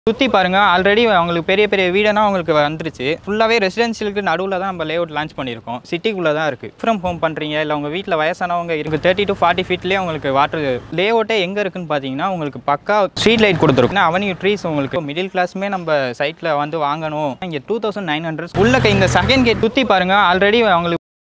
சுற்றி பாருங்க ஆல்ரெடி அவங்களுக்கு பெரிய பெரிய வீடெல்லாம் அவங்களுக்கு வந்துருச்சு ஃபுல்லாகவே ரெசிடென்ஷியலுக்கு நடுவில் தான் நம்ம லேஅவுட் லான்ச் பண்ணியிருக்கோம் சிட்டிக்குள்ளே தான் இருக்குது ஃப்ரம் ஹோம் பண்ணுறீங்க இல்லை உங்கள் வீட்டில் வயசானவங்க இருக்கு தேர்ட்டி டு ஃபார்ட்டி ஃபீட்லேயே உங்களுக்கு வாட்டர் லேஅவுட்டே எங்கே இருக்குன்னு பார்த்தீங்கன்னா உங்களுக்கு பக்கா ஸ்ட்ரீட் லைட் கொடுத்துருக்கும் அவனியூ ட்ரீஸ் உங்களுக்கு மிடில் கிளாஸுமே நம்ம சைட்டில் வந்து வாங்கணும் இங்கே டூ தௌசண்ட் நைன் ஹண்ட்ரட் உள்ள இந்த செகண்ட் கேட் சுற்றி பாருங்க ஆல்ரெடி அவங்களுக்கு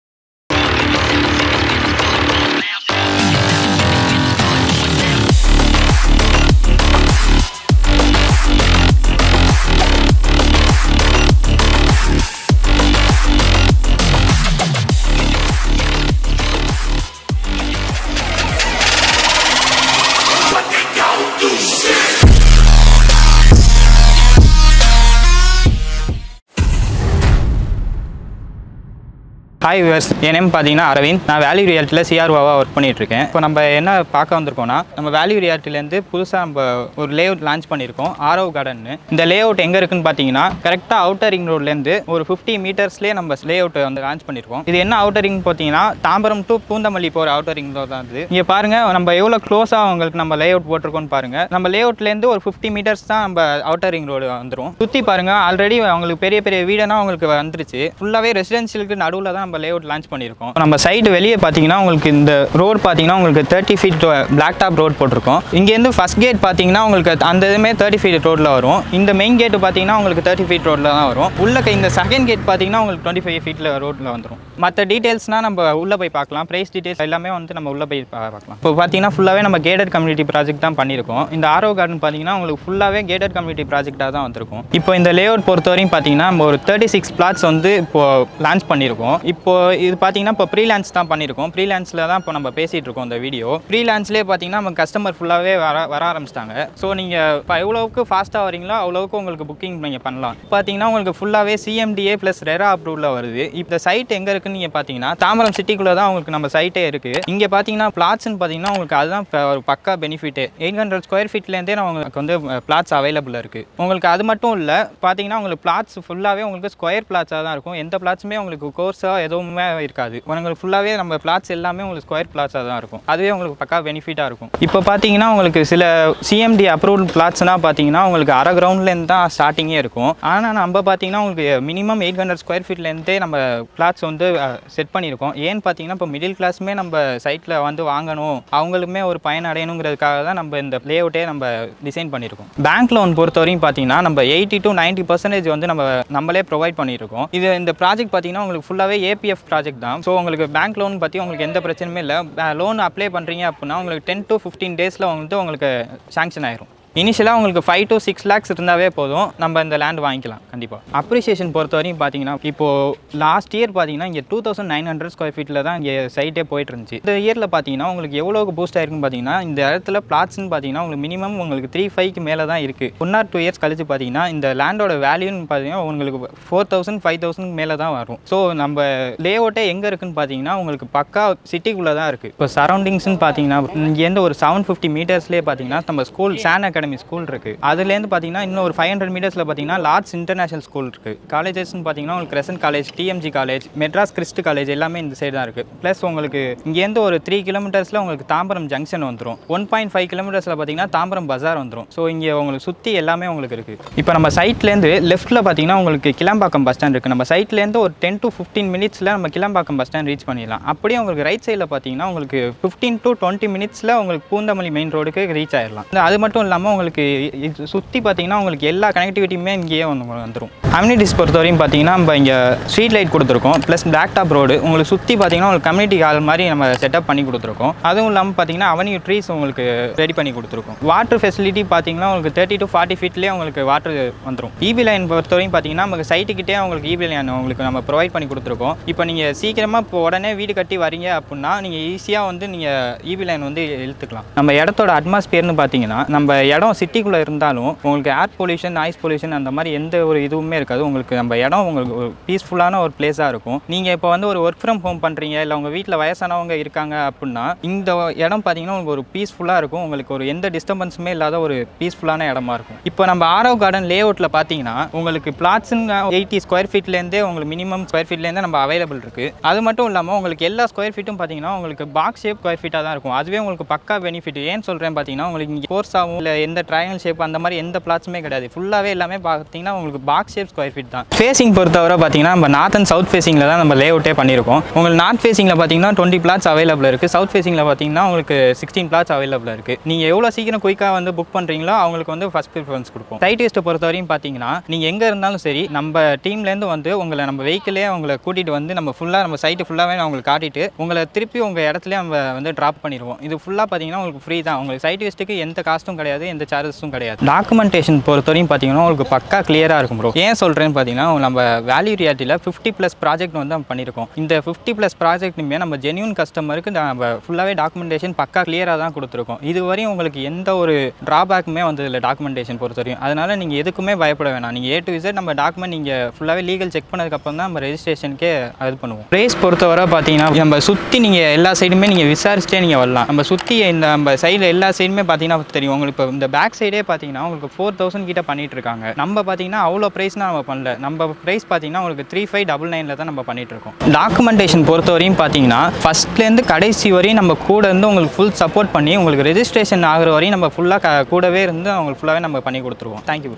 ஹாய் விவர்ஸ் என் நேம் பார்த்தீங்கன்னா அரவிந்த் நான் வேல்யூ ரியாலிட்டியில் சிஆர்ஓவாக ஒர்க் பண்ணிட்டு இருக்கேன் இப்போ நம்ம என்ன பார்க்க வந்திருக்கோம்னா நம்ம வேல்யூ ரியாலிட்டிலேருந்து புதுசாக நம்ம ஒரு லேஅவுட் லான்ச் பண்ணியிருக்கோம் ஆரோ கார்டன்னு இந்த லேஅவுட் எங்கே இருக்குன்னு பார்த்தீங்கன்னா கரெக்டாக அவுட்டர் ரிங் ரோட்லேருந்து ஒரு ஃபிஃப்டி மீட்டர்ஸ்லேயே நம்ம லேஅவுட் வந்து லான்ச் பண்ணியிருக்கோம் இது என்ன அவுட்டர் ரிங் பார்த்தீங்கன்னா தாம்பரம் டு பூந்தமல்லி போகிற அவுட்டர் ரிங் ரோட் தான் இது இங்கே பாருங்க நம்ம எவ்வளோ க்ளோஸாக உங்களுக்கு நம்ம லேஅவுட் போட்டிருக்கோம்னு பாருங்க நம்ம லேஅவுட்லேருந்து ஒரு ஃபிஃப்டி மீட்டர்ஸ் தான் நம்ம அவுட்டர் ரிங் ரோடு வந்துடும் சுற்றி பாருங்க ஆல்ரெடி அவங்களுக்கு பெரிய பெரிய வீடெல்லாம் அவங்களுக்கு வந்துருச்சு ஃபுல்லாகவே ரெசிடென்ஷியலுக்கு நடுவில் தான் நம்ம லேஅவுட் லான்ச் பண்ணியிருக்கோம் நம்ம சைடு வெளியே பார்த்தீங்கன்னா உங்களுக்கு இந்த ரோட் பார்த்தீங்கன்னா உங்களுக்கு thirty feet black top road போட்டிருக்கோம் இங்கேருந்து ஃபஸ்ட் கேட் பார்த்தீங்கன்னா உங்களுக்கு அந்த இதுமே தேர்ட்டி ஃபீட் ரோட்டில் வரும் இந்த மெயின் கேட் பார்த்தீங்கன்னா உங்களுக்கு தேர்ட்டி ஃபீட் ரோட்டில் தான் வரும் உள்ள இந்த செகண்ட் கேட் பார்த்தீங்கன்னா உங்களுக்கு டுவெண்ட்டி ஃபைவ் ஃபீட்டில் ரோட்டில் வந்துடும் மற்ற டீட்டெயில்ஸ்னால் நம்ம உள்ளே போய் பார்க்கலாம் ப்ரைஸ் டீட்டெயில்ஸ் எல்லாமே வந்து நம்ம உள்ளே போய் பா- பார்க்கலாம் இப்போ பார்த்தீங்கன்னா ஃபுல்லாகவே நம்ம கேட்டட் கம்யூனிட்டி ப்ராஜெக்ட் தான் பண்ணியிருக்கோம் இந்த ஆரோ கார்டன் பார்த்தீங்கன்னா உங்களுக்கு ஃபுல்லாகவே கேட்டட் கம்யூனிட்டி ப்ராஜெக்டாக தான் வந்திருக்கும் இப்போ இந்த லேஅவுட் பொறுத்த வரையும் பார்த்தீங்கன்னா நம்ம ஒரு தேர்ட்டி சிக்ஸ் பிளாட்ஸ் வந்து இப்போ லான்ச் பண்ணியிருக்கோம் இப்போ இது பார்த்தீங்கன்னா இப்போ ப்ரீ லான்ச் தான் பண்ணியிருக்கோம் ப்ரீ லான்ச்சில் தான் இப்போ நம்ம பேசிகிட்டு இருக்கோம் இந்த வீடியோ ப்ரீ லான்ச்லேயே பார்த்தீங்கன்னா நம்ம கஸ்டமர் ஃபுல்லாகவே வர வர ஆரம்பிச்சிட்டாங்க ஸோ நீங்கள் இப்போ எவ்வளோவுக்கு ஃபாஸ்ட்டாக வரீங்களோ அவ்வளோவுக்கு உங்களுக்கு புக்கிங் நீங்கள் பண்ணலாம் பார்த்தீங்கன்னா உங்களுக்கு ஃபுல்லாகவே சிஎம்டிஏ ப்ளஸ் ரெரா அப்ரூவில் வருது இப்போ சைட் எங்கே இருக்குன்னு நீங்கள் பார்த்தீங்கன்னா தாம்பரம் சிட்டிக்குள்ளே தான் உங்களுக்கு நம்ம சைட்டே இருக்குது இங்கே பார்த்தீங்கன்னா பிளாட்ஸ்னு பார்த்தீங்கன்னா உங்களுக்கு அதுதான் இப்ப ஒரு பக்கா பெனிஃபிட்டு எயிட் ஹண்ட்ரட் ஸ்கொயர் ஃபீட்லேருந்தே நான் உங்களுக்கு வந்து பிளாட்ஸ் அவைலபிள் இருக்குது உங்களுக்கு அது மட்டும் இல்லை பார்த்தீங்கன்னா உங்களுக்கு பிளாட்ஸ் ஃபுல்லாகவே உங்களுக்கு ஸ்கொயர் பிளாட்ஸாக தான் இருக்கும் எந்த பிளாட்ஸுமே உங்களுக்கு கோர்ஸாக எதுவுமே இருக்காது உங்களுக்கு ஃபுல்லாகவே நம்ம பிளாட்ஸ் எல்லாமே உங்களுக்கு ஸ்கொயர் பிளாட்ஸாக தான் இருக்கும் அதுவே உங்களுக்கு பக்கா பெனிஃபிட்டாக இருக்கும் இப்போ பார்த்தீங்கன்னா உங்களுக்கு சில சிஎம்டி அப்ரூவல் பிளாட்ஸ்னால் பார்த்தீங்கன்னா உங்களுக்கு அரை கிரவுண்ட்லேருந்து தான் ஸ்டார்டிங்கே இருக்கும் ஆனால் நம்ம பார்த்தீங்கன்னா உங்களுக்கு மினிமம் எயிட் ஹண்ட்ரட் ஸ்கொயர் ஃபீட்லேருந்தே நம்ம பிளாட்ஸ் வந்து செட் பண்ணியிருக்கோம் ஏன்னு பார்த்தீங்கன்னா இப்போ மிடில் கிளாஸுமே நம்ம சைட்டில் வந்து வாங்கணும் அவங்களுமே ஒரு பயன் அடையணுங்கிறதுக்காக தான் நம்ம இந்த லேஅவுட்டே நம்ம டிசைன் பண்ணியிருக்கோம் பேங்க் லோன் பொறுத்த வரையும் பார்த்தீங்கன்னா நம்ம எயிட்டி டு நைன்ட்டி பர்சன்டேஜ் வந்து நம்ம நம்மளே ப்ரொவைட் பண்ணியிருக்கோம் இது இந்த ப்ராஜெக்ட் பார்த்தீங்கன்னா உங்களுக்கு ஃபுல்லாகவே ஏபிஎஃப் ப்ராஜெக்ட் தான் ஸோ உங்களுக்கு பேங்க் லோன் பற்றி உங்களுக்கு எந்த பிரச்சனையுமே இல்லை லோன் அப்ளை பண்ணுறீங்க அப்படின்னா உங்களுக்கு டென் டு ஃபிஃப்டீன் டேஸில் வந்து உங்களுக்கு சாங்ஷன் ஆயிரும் இனிஷியலாக உங்களுக்கு ஃபைவ் to சிக்ஸ் லேக்ஸ் இருந்தாவே போதும் நம்ம இந்த லேண்ட் வாங்கிக்கலாம் கண்டிப்பாக அப்ரிசியேஷன் பொறுத்த வரையும் பார்த்தீங்கன்னா இப்போது லாஸ்ட் இயர் பார்த்தீங்கன்னா இங்கே two thousand nine hundred square ஃபீட்டில் தான் இங்கே சைட்டே போயிட்டு இருந்துச்சு இந்த இயரில் பார்த்தீங்கன்னா உங்களுக்கு எவ்வளோக்கு பூஸ்ட் ஆயிருக்குன்னு பார்த்தீங்கன்னா இந்த இடத்துல பிளாட்ஸ்னு பார்த்தீங்கன்னா உங்களுக்கு மினிமம் உங்களுக்கு த்ரீ ஃபைவ்க்கு மேலே தான் இருக்குது ஒன் ஆர் டூ இயர்ஸ் கழிச்சு பார்த்தீங்கன்னா இந்த லேண்டோட வேல்யூன்னு பார்த்தீங்கன்னா உங்களுக்கு ஃபோர் தௌசண்ட் ஃபைவ் தௌசண்ட் மேலே தான் வரும் ஸோ நம்ம லேஅவுட்டே எங்கே இருக்குன்னு பார்த்தீங்கன்னா உங்களுக்கு பக்கா சிட்டிக்குள்ளே தான் இருக்குது இப்போ சரௌண்டிங்ஸ்னு பார்த்தீங்கன்னா இங்கேருந்து ஒரு செவன் ஃபிஃப்டி மீட்டர்ஸ்லேயே பார்த்தீங்கன்னா நம்ம ஸ்கூல் சான் அகாடமி ஸ்கூல் இருக்குது அதுலேருந்து பார்த்தீங்கன்னா இன்னும் ஒரு ஃபைவ் ஹண்ட்ரட் மீட்டர்ஸில் பார்த்தீங்கன்னா லார்ட்ஸ் இன்டர்நேஷனல் ஸ்கூல் இருக்குது காலேஜஸ்னு பார்த்தீங்கன்னா உங்களுக்கு Crescent college DMG college Madras Christ college எல்லாமே இந்த சைடு தான் இருக்குது ப்ளஸ் உங்களுக்கு இங்கேருந்து ஒரு த்ரீ கிலோமீட்டர்ஸில் உங்களுக்கு தாம்பரம் ஜங்ஷன் வந்துடும் ஒன் பாயிண்ட் ஃபைவ் கிலோமீட்டர்ஸில் பார்த்தீங்கன்னா தாம்பரம் பஜார் வந்துடும் ஸோ இங்கே உங்களுக்கு சுற்றி எல்லாமே உங்களுக்கு இருக்குது இப்போ நம்ம சைட்லேருந்து லெஃப்ட்டில் பார்த்தீங்கன்னா உங்களுக்கு கிளம்பாக்கம் பஸ் ஸ்டாண்ட் இருக்குது நம்ம சைட்லேருந்து ஒரு டென் டு ஃபிஃப்டீன் மினிட்ஸில் நம்ம கிளம்பாக்கம் பஸ் ஸ்டாண்ட் ரீச் பண்ணிடலாம் அப்படியே உங்களுக்கு ரைட் சைடில் பார்த்தீங்கன்னா உங்களுக்கு ஃபிஃப்டீன் டு டுவெண்ட்டி மினிட்ஸில் உங்களுக்கு பூந்தமல்லி மெயின் ரோடுக்கு ரீச் ஆயிடலாம் இந்த அது மட்டும் இல்லாமல் உங்களுக்கு இது சுற்றி பார்த்தீங்கன்னா உங்களுக்கு எல்லா கனெக்டிவிட்டியுமே இங்கேயே வந்து உங்களுக்கு வந்துடும் கம்யூனிட்டிஸ் பொறுத்த வரையும் பார்த்தீங்கன்னா நம்ம இங்கே ஸ்ட்ரீட் லைட் கொடுத்துருக்கோம் ப்ளஸ் பிளாக் டாப் ரோடு உங்களுக்கு சுற்றி பார்த்தீங்கன்னா உங்களுக்கு கம்யூனிட்டி ஹால் மாதிரி நம்ம செட்டப் பண்ணி கொடுத்துருக்கோம் அதுவும் இல்லாமல் பார்த்தீங்கன்னா அவனியூ ட்ரீஸ் உங்களுக்கு ரெடி பண்ணி கொடுத்துருக்கோம் வாட்டர் ஃபெசிலிட்டி பார்த்தீங்கன்னா உங்களுக்கு தேர்ட்டி டு ஃபார்ட்டி ஃபீட்லேயே உங்களுக்கு வாட்டர் வந்துடும் இபி லைன் பொறுத்த வரையும் பார்த்தீங்கன்னா நமக்கு சைட்டுக்கிட்டே உங்களுக்கு இபி லைன் உங்களுக்கு நம்ம ப்ரொவைட் பண்ணி கொடுத்துருக்கோம் இப்போ நீங்கள் சீக்கிரமாக இப்போ உடனே வீடு கட்டி வரீங்க அப்படின்னா நீங்கள் ஈஸியாக வந்து நீங்கள் இபி லைன் வந்து இழுத்துக்கலாம் நம்ம இடத்தோட அட்மாஸ்பியர்னு பார்த்தீங்கன்னா நம்ம இடம் சிட்டிக்குள்ளே இருந்தாலும் உங்களுக்கு ஏர் பொல்யூஷன் நாய்ஸ் பொல்யூஷன் அந்த மாதிரி எந்த ஒரு இதுவுமே இருக்காது உங்களுக்கு நம்ம இடம் உங்களுக்கு ஒரு பீஸ்ஃபுல்லான ஒரு பிளேஸாக இருக்கும் நீங்கள் இப்போ வந்து ஒரு ஒர்க் ஃப்ரம் ஹோம் பண்ணுறீங்க இல்லை உங்கள் வீட்டில் வயசானவங்க இருக்காங்க அப்படின்னா இந்த இடம் பார்த்தீங்கன்னா உங்களுக்கு ஒரு பீஸ்ஃபுல்லாக இருக்கும் உங்களுக்கு ஒரு எந்த டிஸ்டர்பன்ஸுமே இல்லாத ஒரு பீஸ்ஃபுல்லான இடமா இருக்கும் இப்போ நம்ம ஆரவ் கார்டன் லே அவுட்டில் பார்த்தீங்கன்னா உங்களுக்கு பிளாட்ஸுங்க எயிட்டி ஸ்கொயர் ஃபீட்லேருந்தே உங்களுக்கு மினிமம் ஸ்கொயர் ஃபீட்லேருந்தே நம்ம அவைலபிள் இருக்குது அது மட்டும் இல்லாமல் உங்களுக்கு எல்லா ஸ்கொயர் ஃபீட்டும் பார்த்தீங்கன்னா உங்களுக்கு பாக்ஸ் ஷேப் ஸ்கொயர் ஃபீட்டாக தான் இருக்கும் அதுவே உங்களுக்கு பக்கா பெனிஃபிட் ஏன் சொல்கிறேன் பார்த்தீங்கன்னா உங்களுக்கு இங்கே கோர்ஸாகவும் இல்லை எந்த எந்த ட்ரையாங்கல் ஷேப் அந்த மாதிரி எந்த பிளாட்ஸுமே கிடையாது ஃபுல்லாகவே எல்லாமே பார்த்தீங்கன்னா உங்களுக்கு பாக்ஸ் ஷேப் ஸ்கொயர் ஃபீட் தான் ஃபேசிங் பொறுத்தவரை பார்த்தீங்கன்னா நம்ம நார்த் அண்ட் சவுத் ஃபேசிங்கில் தான் நம்ம லே அவுட்டே பண்ணியிருக்கோம் உங்களுக்கு நார்த் ஃபேசிங்கில் பார்த்தீங்கன்னா டுவெண்ட்டி பிளாட்ஸ் அவைலபிள் இருக்குது சவுத் ஃபேசிங்கில் பார்த்தீங்கன்னா உங்களுக்கு சிக்ஸ்டீன் பிளாட்ஸ் அவைலபிள் இருக்குது நீங்கள் எவ்வளோ சீக்கிரம் குயிக்காக வந்து புக் பண்ணுறீங்களோ அவங்களுக்கு வந்து ஃபஸ்ட் ப்ரிஃபரன்ஸ் கொடுப்போம் சைட் டெஸ்ட்டை பொறுத்தவரையும் பார்த்தீங்கன்னா நீங்கள் எங்கே இருந்தாலும் சரி நம்ம டீம்லேருந்து வந்து உங்களை நம்ம வெஹிக்கிளே உங்களை கூட்டிகிட்டு வந்து நம்ம ஃபுல்லாக நம்ம சைட்டு ஃபுல்லாகவே அவங்களுக்கு காட்டிட்டு உங்களை திருப்பி உங்கள் இடத்துல நம்ம வந்து ட்ராப் பண்ணிடுவோம் இது ஃபுல்லாக பார்த்தீங்கன்னா உங்களுக்கு ஃப்ரீ தான் உங்களுக்கு சைட் டெஸ்ட்டுக்கு எந்த காஸ்ட்டும் கிடையாது எந்த சார்ஜஸும் கிடையாது டாக்குமெண்டேஷன் பொறுத்தவரையும் பார்த்தீங்கன்னா உங்களுக்கு பக்கா கிளியராக இருக்கும் ப்ரோ ஏன் சொல்கிறேன்னு பார்த்தீங்கன்னா நம்ம வேல்யூ ரியாலிட்டியில் ஃபிஃப்டி ப்ளஸ் ப்ராஜெக்ட் வந்து நம்ம பண்ணியிருக்கோம் இந்த ஃபிஃப்டி ப்ளஸ் ப்ராஜெக்ட்டுமே நம்ம ஜென்யூன் கஸ்டமருக்கு நம்ம ஃபுல்லாகவே டாக்குமெண்டேஷன் பக்கா கிளியராக தான் கொடுத்துருக்கோம் இதுவரையும் உங்களுக்கு எந்த ஒரு ட்ராபேக்குமே வந்தது இல்லை டாக்குமெண்டேஷன் பொறுத்தவரையும் அதனால் நீங்கள் எதுக்குமே பயப்பட வேணாம் நீங்கள் ஏ டு Z நம்ம டாக்குமெண்ட் நீங்கள் ஃபுல்லாகவே லீகல் செக் பண்ணதுக்கப்புறம் தான் நம்ம ரெஜிஸ்ட்ரேஷனுக்கே இது பண்ணுவோம் ப்ரைஸ் பொறுத்தவரை பார்த்தீங்கன்னா நம்ம சுற்றி நீங்கள் எல்லா சைடுமே நீங்கள் விசாரிச்சுட்டே நீங்கள் வரலாம் நம்ம சுற்றி இந்த நம்ம சைடில் எல்லா சைடுமே பார்த்தீங்கன்னா தெரியும் உங்களுக்கு இப்போ இந்த பேக் சைடே பார்த்தீங்கன்னா உங்களுக்கு ஃபோர் தௌசண்ட் கிட்ட பண்ணிட்டு இருக்காங்க நம்ம பார்த்தீங்கன்னா அவ்வளோ ப்ரைஸ்னால் நம்ம பண்ணல நம்ம ப்ரைஸ் பார்த்தீங்கன்னா உங்களுக்கு த்ரீ ஃபைவ் டபுள் நைனில் தான் நம்ம பண்ணிட்டு இருக்கோம் டாக்குமெண்டேஷன் பொறுத்தவரையும் பார்த்தீங்கன்னா ஃபஸ்ட்லேருந்து கடைசி வரையும் நம்ம கூட இருந்து உங்களுக்கு ஃபுல் சப்போர்ட் பண்ணி உங்களுக்கு ரெஜிஸ்ட்ரேஷன் ஆகுற வரையும் நம்ம ஃபுல்லாக கூடவே இருந்து அவங்களுக்கு ஃபுல்லாகவே நம்ம பண்ணி கொடுத்துருவோம் தேங்க்யூ